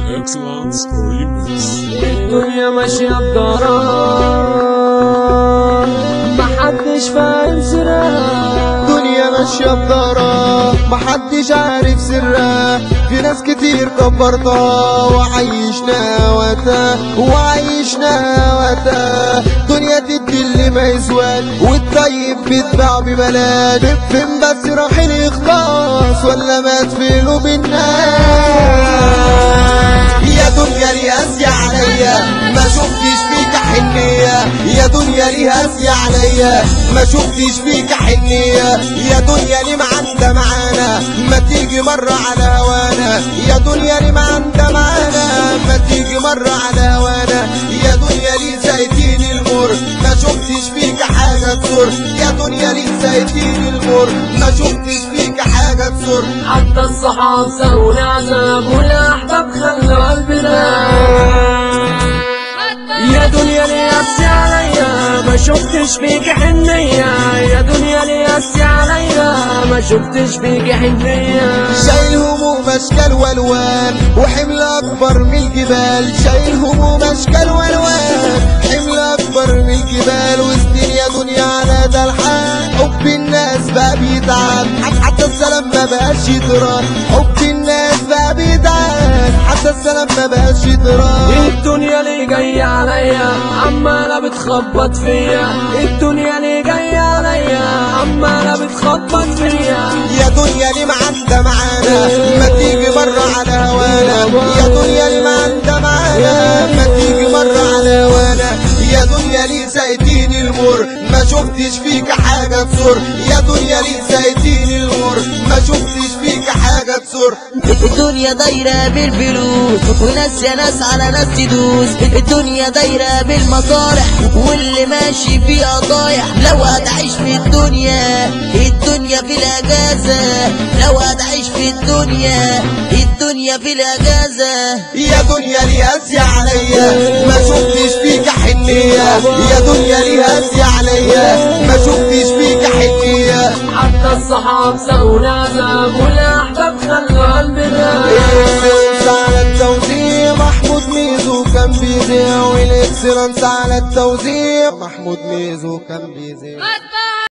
Excellence Remix الدنيا ماشية بدوران محدش فاهم سرها دنيا ماشية بدارة محدش عارف سرها في ناس كتير كبرتها وعيشنا وتا وعيشنا وتا دنيا تدي اللي ما يسواك والطيب بيتباع ببلاش فين بس راح الإخلاص ولا مات في قلوب الناس يا دنيا لي قاسية عليا ما شفتش فيك حنية يا دنيا لي قاسية عليا ما شفتش فيك حنية يا دنيا لي ما عندها معانا ما تيجي مرة على هوانا يا دنيا لي ما عندها معانا ما تيجي مرة على هوانا يا دنيا لي زيتين المر ما شفتش فيك حاجة تسر يا دنيا لي زيتين المر ما شفتش فيك حاجة تسر حتى الصحاب سووا العذاب والأحباب خلوا قلبنا يا دنيا لي قاسي عليا ما شفتش فيك حنية يا دنيا لي قاسي عليا ما شفتش فيك حنية شايل هموم اشكال والوان وحمل اكبر من الجبال شايل هموم اشكال والوان حمل اكبر من الجبال وسنين يا دنيا على ده الحال حب الناس بقى بيتعب حت- حتى السلام ما بقاش يتران حب الناس بقى بيتعب حتى السلام ما بقاش يتران الدنيا اللي جاية عليا عمالة بتخبط فيا الدنيا اللي جاية عليا عمالة بتخبط فيا يا دنيا ليه ما عندها معانا ما تيجي مرة على هوانا يا دنيا ليه ما عندها معانا ما تيجي مرة على هوانا يا دنيا ليه زيتين المر ما شفتش فيك حاجة تسر يا دنيا ليه زيتين المر ما شفتش فيك حاجة تسر الدنيا دايرة بالفلوس وناس يا ناس على ناس تدوس الدنيا دايرة بالمصالح واللي ماشي فيها ضايع لو هتعيش في الدنيا الدنيا في الأجازة لو هتعيش في الدنيا الدنيا في الأجازة يا دنيا ليه قاسية عليا ما شفتش فيك حنية يا دنيا ليه قاسية عليا ما شفتش فيك حنية حتى الصحاب سووا العذاب والأحباب خلوا قلبنا الاكسلانس على التوزيع محمود ميزو كان بيذيع والاكسلانس على التوزيع محمود ميزو كان بيذيع أتبع